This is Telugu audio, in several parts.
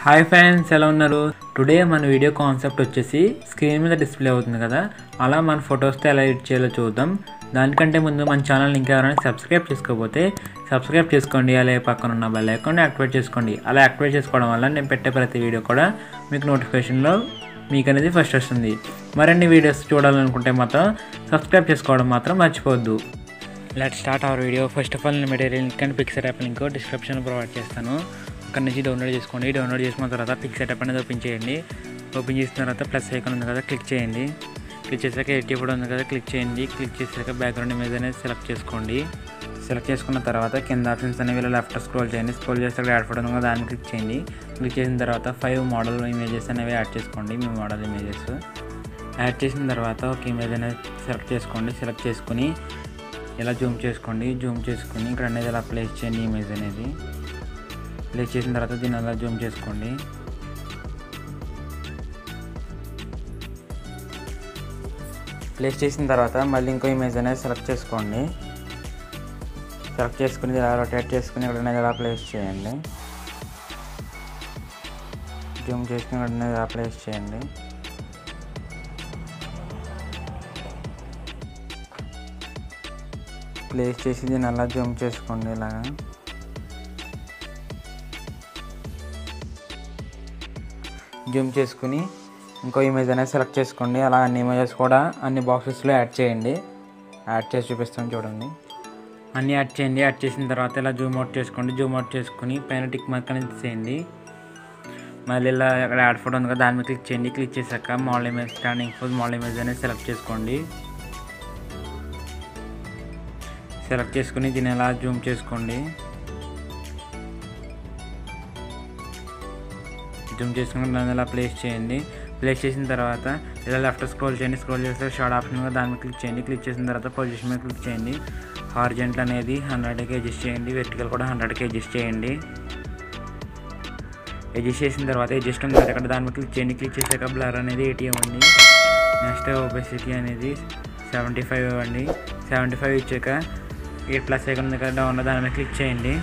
హాయ్ ఫ్రెండ్స్ ఎలా ఉన్నారు టుడే మన వీడియో కాన్సెప్ట్ వచ్చేసి స్క్రీన్ మీద డిస్ప్లే అవుతుంది కదా అలా మన ఫొటోస్తో ఎలా ఎడిట్ చేయాలో చూద్దాం దానికంటే ముందు మన ఛానల్ ఇంకా ఎవరైనా సబ్స్క్రైబ్ చేసుకోకపోతే సబ్స్క్రైబ్ చేసుకోండి అలాగే పక్కన ఉన్న బెల్ ఐకాన్ యాక్టివేట్ చేసుకోండి అలా యాక్టివేట్ చేసుకోవడం వల్ల నేను పెట్టే ప్రతి వీడియో కూడా మీకు నోటిఫికేషన్లో మీకు అనేది ఫస్ట్ వస్తుంది మరిన్ని వీడియోస్ చూడాలనుకుంటే మాత్రం సబ్స్క్రైబ్ చేసుకోవడం మాత్రం మర్చిపోవద్దు let start our video first of all నేను material link and PicsArt app link description provide చేస్తాను అక్కడ నుంచి డౌన్లోడ్ చేసుకోండి డౌన్లోడ్ చేసుకున్న తర్వాత పిక్సర్ యాప్ అనేది ఓపెన్ చేయండి ఓపెన్ చేసిన తర్వాత ప్లస్ ఐకాన్ ఉంది కదా క్లిక్ చేయండి క్లిక్ చేశాక ఎయిటీ ఫోటో ఉంది కదా క్లిక్ చేయండి క్లిక్ చేశాక బ్యాక్గ్రౌండ్ ఇమేజ్ అనేది సెలెక్ట్ చేసుకోండి సెలెక్ట్ చేసుకున్న తర్వాత కింద ఆప్షన్స్ అనేవి ఇలా లెఫ్ట్ స్క్రోల్ చేయండి స్క్రోల్ చేస్తే అక్కడ యాడ్ ఫోటో ఉంది కదా దాన్ని క్లిక్ చేయండి క్లిక్ చేసిన తర్వాత ఫైవ్ మోడల్ ఇమేజెస్ అనేవి యాడ్ చేసుకోండి మీ మోడల్ ఇమేజెస్ యాడ్ చేసిన తర్వాత ఒక ఇమేజ్ అనేది సెలెక్ట్ చేసుకోండి సెలెక్ట్ చేసుకుని ఇలా జూమ్ చేసుకోండి జూమ్ చేసుకుని ఇక్కడ అనేది ఇలా ప్లేస్ చేయండి ఇమేజ్ అనేది ప్లేస్ చేసిన తర్వాత దీన్ని అలా జూమ్ చేసుకోండి ప్లేస్ చేసిన తర్వాత మళ్ళీ ఇంకో ఇమేజ్ అనేది సెలెక్ట్ చేసుకోండి సెలెక్ట్ చేసుకుని ఇలా రొటేట్ చేసుకుని ఇక్కడ అనేది ఇలా ప్లేస్ చేయండి జూమ్ చేసుకుని ఇక్కడ అనేది ఇలా ప్లేస్ చేయండి ప్లేస్ చేసి దీన్ని అలా జూమ్ చేసుకోండి ఇలాగా జూమ్ చేసుకుని ఇంకో ఇమేజ్ అనేది సెలెక్ట్ చేసుకోండి అలా అన్ని ఇమేజెస్ కూడా అన్ని బాక్సెస్లో యాడ్ చేయండి యాడ్ చేసి చూపిస్తాను చూడండి అన్నీ యాడ్ చేయండి యాడ్ చేసిన తర్వాత ఇలా జూమ్ అవుట్ చేసుకోండి జూమ్ అవుట్ చేసుకుని పైన టిక్ మార్క్ అనేది చేయండి మళ్ళీ ఇలా అక్కడ యాడ్ ఫోటో ఉంది కదా దాని మీద క్లిక్ చేయండి క్లిక్ చేశాక model image standing pose model image అనేది సెలెక్ట్ చేసుకోండి సెలెక్ట్ చేసుకుని దీన్ని ఎలా జూమ్ చేసుకోండి జూమ్ చేసుకుని దాన్ని ఇలా ప్లేస్ చేయండి ప్లేస్ చేసిన తర్వాత ఇలా లెఫ్ట్ స్క్రోల్ చేయండి స్క్రోల్ చేస్తే షార్ట్ ఆప్షన్ మీద దాని మీద క్లిక్ చేయండి క్లిక్ చేసిన తర్వాత పొజిషన్ మీద క్లిక్ చేయండి హార్జెంట్ అనేది హండ్రెడ్కి అడ్జస్ట్ చేయండి వెర్టికల్ కూడా హండ్రెడ్కి అడ్జస్ట్ చేయండి అడ్జస్ట్ చేసిన తర్వాత అడ్జస్ట్ ఉంది కదా ఇక్కడ దాని మీద క్లిక్ చేయండి క్లిక్ చేసాక బ్లర్ అనేది ఎయిటీ ఇవ్వండి నెక్స్ట్ ఒబెసిటీ అనేది సెవెంటీ ఫైవ్ ఇవ్వండి సెవెంటీ ఫైవ్ ఇచ్చాక ఎయిట్ ప్లస్ ఐకన్ ఉంది కదా ఉన్న దాని మీద క్లిక్ చేయండి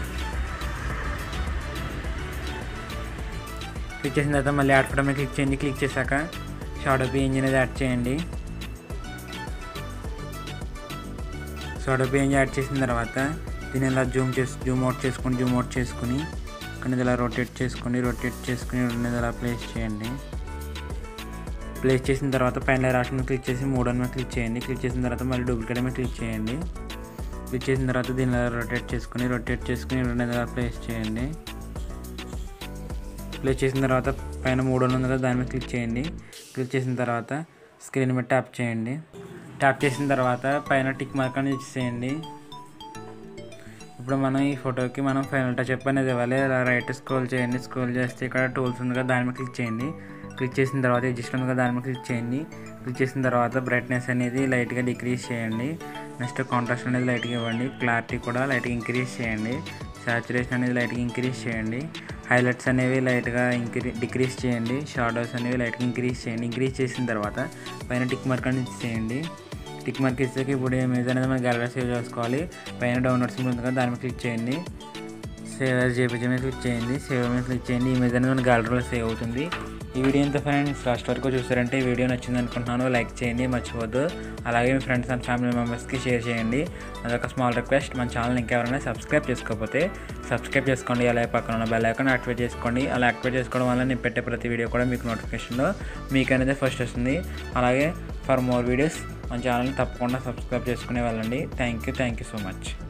క్లిక్ చేసిన తర్వాత మళ్ళీ యాడ్ ఫోటో మీద క్లిక్ చేయండి క్లిక్ చేశాక షాడో పేజ్ అనేది యాడ్ చేయండి షాడో పేజ్ యాడ్ చేసిన తర్వాత దీన్ని ఇలా జూమ్ చేసి జూమ్ అవుట్ చేసుకొని జూమ్ అవుట్ చేసుకుని ఇక్కడ ఇలా రొటేట్ చేసుకొని రొటేట్ చేసుకుని ఉన్నది ఇలా ప్లేస్ చేయండి ప్లేస్ చేసిన తర్వాత పైన రాసిన క్లిక్ చేసి మూడో మీద క్లిక్ చేయండి క్లిక్ చేసిన తర్వాత మళ్ళీ డూప్లికేట్ మీద క్లిక్ చేయండి క్లిక్ చేసిన తర్వాత దీన్ని రొటేట్ చేసుకుని రొటేట్ చేసుకుని ఉన్నది ఇలా ప్లేస్ చేయండి ప్లేస్ చేసిన తర్వాత పైన మూడు ఉంది కదా దాని మీద క్లిక్ చేయండి క్లిక్ చేసిన తర్వాత స్క్రీన్ మీద ట్యాప్ చేయండి ట్యాప్ చేసిన తర్వాత పైన టిక్ మార్క్ అనేది ఇచ్చేయండి ఇప్పుడు మనం ఈ ఫోటోకి మనం ఫైనల్ టచ్ అనేది ఇవ్వాలి ఇలా రైట్ స్క్రోల్ చేయండి స్క్రోల్ చేస్తే ఇక్కడ టూల్స్ ఉంది కదా దాని మీద క్లిక్ చేయండి క్లిక్ చేసిన తర్వాత ఎడ్జిస్ట్ ఉంది కదా దాని మీద క్లిక్ చేయండి క్లిక్ చేసిన తర్వాత బ్రైట్నెస్ అనేది లైట్గా డిక్రీజ్ చేయండి నెక్స్ట్ కాంట్రాస్ట్ అనేది లైట్గా ఇవ్వండి క్లారిటీ కూడా లైట్గా ఇంక్రీజ్ చేయండి సాచురేషన్ అనేది లైట్గా ఇంక్రీజ్ చేయండి హైలైట్స్ అనేవి లైట్గా ఇంక్రీ డిక్రీజ్ చేయండి షాడోస్ అనేవి లైట్గా ఇంక్రీజ్ చేయండి ఇంక్రీజ్ చేసిన తర్వాత పైన టిక్ మార్క్ అనేది చేయండి టిక్ మార్క్ ఇచ్చాక ఇప్పుడు ఇమేజ్ అనేది మనం గ్యాలరీ సేవ్ చేసుకోవాలి పైన డౌన్లోడ్స్ ఉంది కదా దాని మీద క్లిక్ చేయండి సేవ్ యాజ్ జేపీజీ మీద క్లిక్ చేయండి సేవ్ మీద క్లిక్ చేయండి ఇమేజ్ అనేది మన గ్యాలరీలో సేవ్ అవుతుంది ఈ వీడియో ఎంత ఫ్రెండ్స్ లాస్ట్ వరకు చూసారంటే ఈ వీడియో నచ్చింది అనుకుంటున్నాను లైక్ చేయండి మర్చిపోద్దు అలాగే మీ ఫ్రెండ్స్ అండ్ ఫ్యామిలీ మెంబర్స్కి షేర్ చేయండి అదొక స్మాల్ రిక్వెస్ట్ మన ఛానల్ ఇంకెవరైనా సబ్స్క్రైబ్ చేసుకోకపోతే సబ్స్క్రైబ్ చేసుకోండి అలాగే పక్కన ఉన్న బెల్ ఐకాన్ యాక్టివేట్ చేసుకోండి అలా యాక్టివేట్ చేసుకోవడం వల్ల నేను పెట్టే ప్రతి వీడియో కూడా మీకు నోటిఫికేషన్లో మీకు అనేది ఫస్ట్ వస్తుంది అలాగే ఫర్ మోర్ వీడియోస్ మన ఛానల్ని తప్పకుండా సబ్స్క్రైబ్ చేసుకునే వెళ్ళండి thank you thank you so much